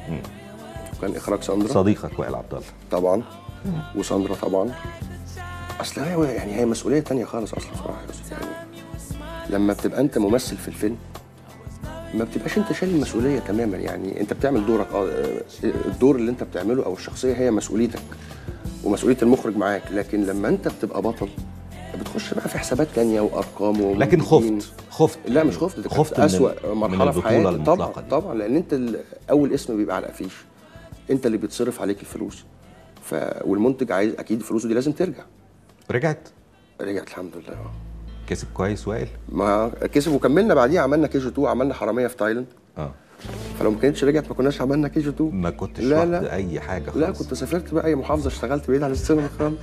وكان اخراج ساندرا صديقك وائل عبد الله طبعا وساندرا طبعا اصل هي يعني هي مسؤوليه تانية خالص اصلا بصراحه يا يوسف يعني لما بتبقى انت ممثل في الفيلم ما بتبقاش انت شايل المسؤوليه تماما يعني انت بتعمل دورك اه الدور اللي انت بتعمله او الشخصيه هي مسؤوليتك ومسؤوليه المخرج معاك لكن لما انت بتبقى بطل بتخش بقى في حسابات تانية وارقام لكن ومنتجين. خفت خفت لا مش خفت ده خفت خفت من اسوأ ال- من مرحله في البطولة حياتي المطلقة طبعا دي. طبعا لان انت ال- اول اسم بيبقى على الافيش انت اللي بيتصرف عليك الفلوس ف والمنتج عايز اكيد فلوسه دي لازم ترجع رجعت رجعت الحمد لله اه كسب كويس وائل ما كسب وكملنا بعديها عملنا كي جي 2 عملنا حراميه في تايلاند اه فلو ما كانتش رجعت ما كناش عملنا كي جي 2 ما كنتش لا رحت لا اي حاجه خالص لا كنت سافرت بقى اي محافظه اشتغلت بعيد عن السينما خالص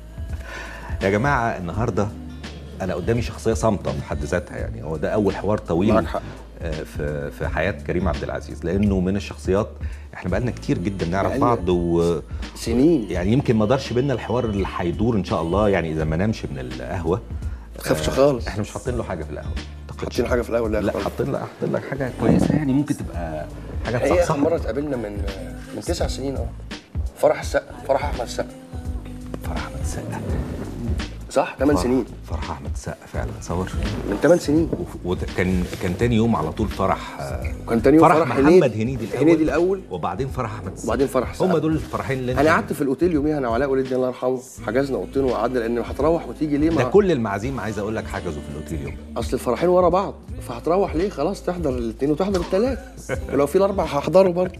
يا جماعه النهارده انا قدامي شخصيه صامته في حد ذاتها يعني هو ده اول حوار طويل معاك حق. آه، في في حياه كريم عبد العزيز لانه من الشخصيات احنا بقالنا كتير جدا نعرف بقالنا- بعض و سنين يعني يمكن ما دارش بينا الحوار اللي هيدور ان شاء الله يعني اذا ما نامش من القهوه ما تخافش خالص احنا مش حاطين له حاجه في القهوه أعتقدش. حاطين حاجه في الاول لا خالص. حاطين لك حاطين لك حاجه كويسه يعني ممكن تبقى حاجه هي اخر تصحصح مره اتقابلنا من من تسع سنين اه فرح السقا فرح احمد السقا فرح احمد السقا صح 8 فرح- سنين فرح احمد السقا فعلا تصور من 8 سنين وكان كان تاني يوم على طول فرح آه، وكان تاني يوم فرح فرح محمد هنيدي. هنيدي الاول هنيدي الأول. وبعدين فرح احمد السقا وبعدين فرح السقا. هم دول الفرحين اللي انت انا قعدت في الاوتيل يوميها انا وعلاء وليد الله يرحمه حجزنا اوضتين وقعدنا لان هتروح وتيجي ليه ده ما كل المعازيم عايز اقول لك حجزوا في الاوتيل يوم اصل الفرحين ورا بعض فهتروح ليه خلاص تحضر الاثنين وتحضر الثلاث ولو في الاربع هحضره برضه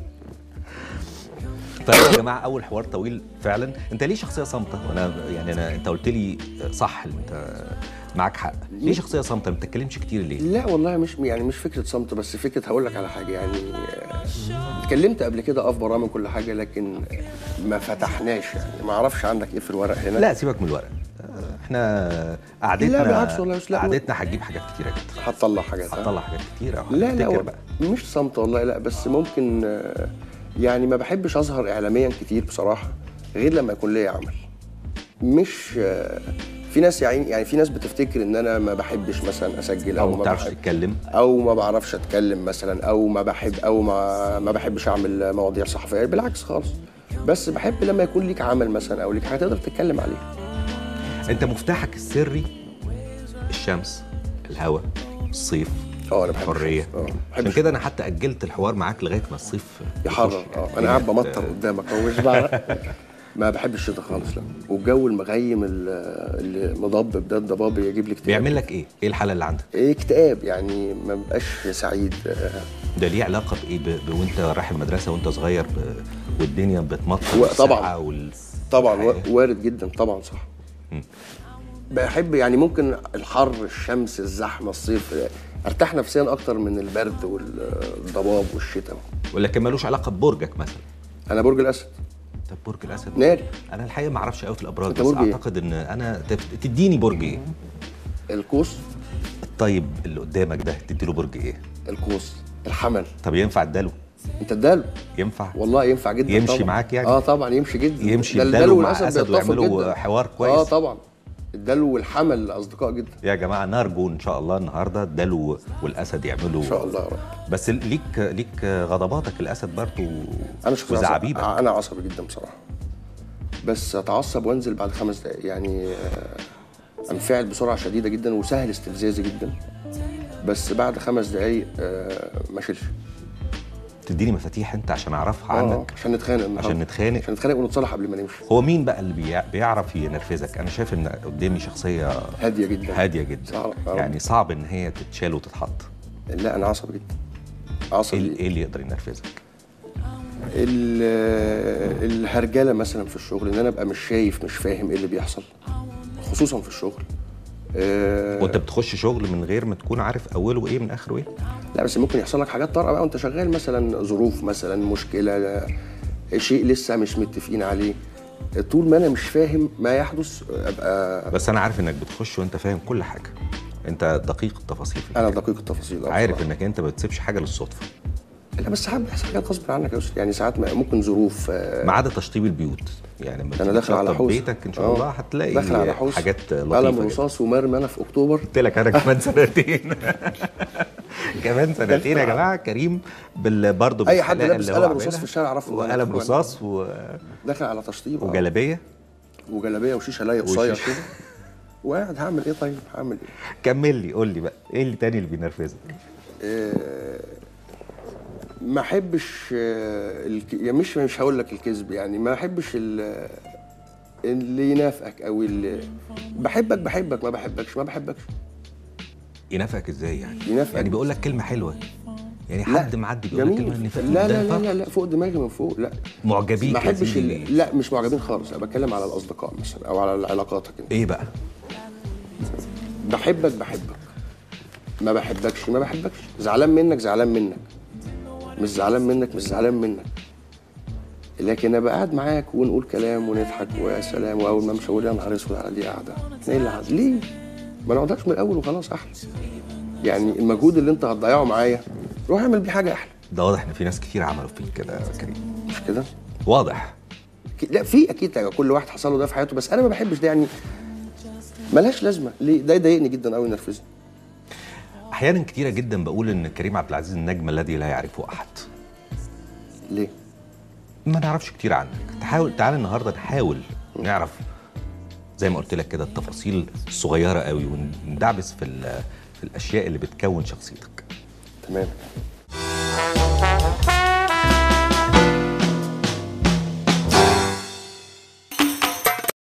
طيب يا جماعه اول حوار طويل فعلا انت ليه شخصيه صامته وانا يعني انا انت قلت لي صح انت معاك حق ليه شخصيه صامته ما بتتكلمش كتير ليه لا والله مش يعني مش فكره صمت بس فكره هقول لك على حاجه يعني آه، اتكلمت قبل كده اه في برامج كل حاجه لكن ما فتحناش يعني ما اعرفش عندك ايه في الورق هنا لا سيبك من الورق آه، احنا قعدتنا لا بالعكس والله، لا. قعدتنا هتجيب حاجات كتيره جدا هتطلع حاجات ها؟ هتطلع حاجات كتيره لا لا وهنفتكر هو بقى مش صمت والله لا بس ممكن آه، يعني ما بحبش اظهر اعلاميا كتير بصراحه غير لما يكون ليا عمل مش آه، في ناس يعني يعني في ناس بتفتكر ان انا ما بحبش مثلا اسجل او او ما ما بتعرفش بحب تتكلم او ما بعرفش اتكلم مثلا او ما بحب او ما ما بحبش اعمل مواضيع صحفيه بالعكس خالص بس بحب لما يكون ليك عمل مثلا او ليك حاجه تقدر تتكلم عليها انت مفتاحك السري الشمس الهواء الصيف اه انا بحب الحريه الشمس. اه عشان بحب كده انا حتى اجلت الحوار معاك لغايه ما الصيف يحرر اه انا قاعد بمطر قدامك هو مش بعرف ما بحبش الشتاء خالص لا والجو المغيم ال- اللي مضبب ده الضباب يجيب لي اكتئاب بيعمل لك ايه؟ ايه الحاله اللي عندك؟ ايه اكتئاب يعني ما بقاش سعيد آه، ده ليه علاقه بايه؟ ب... ب... وانت رايح المدرسه وانت صغير ب... والدنيا بتمطر و- والسقعة طبعاً. وال... طبعا و- والحياة. وارد جدا طبعا صح بحب يعني ممكن الحر الشمس الزحمه الصيف آه، ارتاح نفسيا اكتر من البرد والضباب والشتاء ولكن ملوش علاقه ببرجك مثلا انا برج الاسد طب برج الاسد ناري انا الحقيقه ما اعرفش قوي في الابراج أنت بس برج إيه؟ اعتقد ان انا تف- تديني برج ايه؟ القوس الطيب اللي قدامك ده تديله برج ايه؟ القوس الحمل طب ينفع اداله؟ انت اداله ينفع؟ والله ينفع جدا يمشي طبعا. معاك يعني؟ اه طبعا يمشي جدا يمشي ده الدلو الدلو مع والاسد أسد بيتفقوا ويعملوا جدا. حوار كويس. اه طبعا الدلو والحمل اصدقاء جدا يا جماعه نرجو ان شاء الله النهارده الدلو والاسد يعملوا ان شاء الله يا رب بس ليك ليك غضباتك الاسد برضو انا شخص وزعابيبك عصبي. انا عصبي جدا بصراحه بس اتعصب وانزل بعد خمس دقائق يعني آه، انفعل بسرعه شديده جدا وسهل استفزازي جدا بس بعد خمس دقائق آه، ما اشيلش تديني مفاتيح انت عشان اعرفها اه عنك عشان نتخانق النهاردة. عشان نتخانق عشان نتخانق ونتصالح قبل ما نمشي هو مين بقى اللي بيع- بيعرف ينرفزك انا شايف ان قدامي شخصيه هاديه جدا هاديه جدا صعب. آه. يعني صعب ان هي تتشال وتتحط لا انا عصبي جدا ايه عصبي ال- إيه اللي يقدر ينرفزك ال- الهرجله مثلا في الشغل ان انا ابقى مش شايف مش فاهم ايه اللي بيحصل خصوصا في الشغل آه، وانت بتخش شغل من غير ما تكون عارف اوله ايه من اخره ايه لا بس ممكن يحصل لك حاجات طارئه بقى وانت شغال مثلا ظروف مثلا مشكله شيء لسه مش متفقين عليه طول ما انا مش فاهم ما يحدث ابقى بس انا عارف انك بتخش وانت فاهم كل حاجه انت دقيق التفاصيل في انا الحاجة. دقيق التفاصيل آه عارف بصراحة. انك انت ما بتسيبش حاجه للصدفه لا بس ساعات بيحصل حاجات غصب عنك يا أستاذ. يعني ساعات ما- ممكن ظروف آه، ما عدا تشطيب البيوت يعني لما انا تيجي داخل على تشطب حوس بيتك ان شاء آه. الله هتلاقي داخل على حوس حاجات قلم لطيفه جدا. رصاص ومرمي انا في اكتوبر قلت لك انا كمان سنتين كمان سنتين يا جماعه كريم بال برضه أي حد بالحلاقة لابس اللي هو قلم رصاص عاملها، في الشارع عرفه إن أنا وقلم أخوان. رصاص و... داخل على تشطيب آه. وجلابيه وجلابيه وشيشه لايق قصير وشيشة. كده وقاعد هعمل ايه طيب هعمل ايه كمل لي قول لي بقى ايه اللي تاني اللي بينرفزك آه، ما احبش آه، الك... يعني مش مش هقول لك الكذب يعني ما احبش ال... اللي ينافقك او اللي بحبك بحبك ما بحبكش ما بحبكش ينافقك ازاي يعني ينافقك. يعني بيقول لك كلمه حلوه يعني لا، حد معدي بيقول لك كلمه جميل نفاق لا ده لا لا نفاق. لا لا فوق دماغي من فوق لا معجبين ما يا احبش سيدي. ال... لا مش معجبين خالص انا بتكلم على الاصدقاء مثلا او على علاقاتك انت ايه بقى بحبك بحبك ما بحبكش ما بحبكش زعلان منك زعلان منك مش زعلان منك مش زعلان منك لكن ابقى قاعد معاك ونقول كلام ونضحك ويا سلام واول ما امشي اقول يا نهار اسود على دي قاعده ايه اللي قعد ليه؟ ما نقعدش من الاول وخلاص احلى يعني المجهود اللي انت هتضيعه معايا روح اعمل بيه حاجه احلى ده واضح ان في ناس كتير عملوا فيك كده يا كريم مش كده؟ واضح أكيد- لا في اكيد كل واحد حصل له ده في حياته بس انا ما بحبش ده يعني ملهاش لازمه ليه ده يضايقني جدا قوي ينرفزني احيانا كتيره جدا بقول ان كريم عبد العزيز النجم الذي لا يعرفه احد ليه؟ ما نعرفش كتير عنك تحاول تعال النهارده نحاول نعرف زي ما قلت لك كده التفاصيل الصغيره قوي وندعبس في ال- في الاشياء اللي بتكون شخصيتك تمام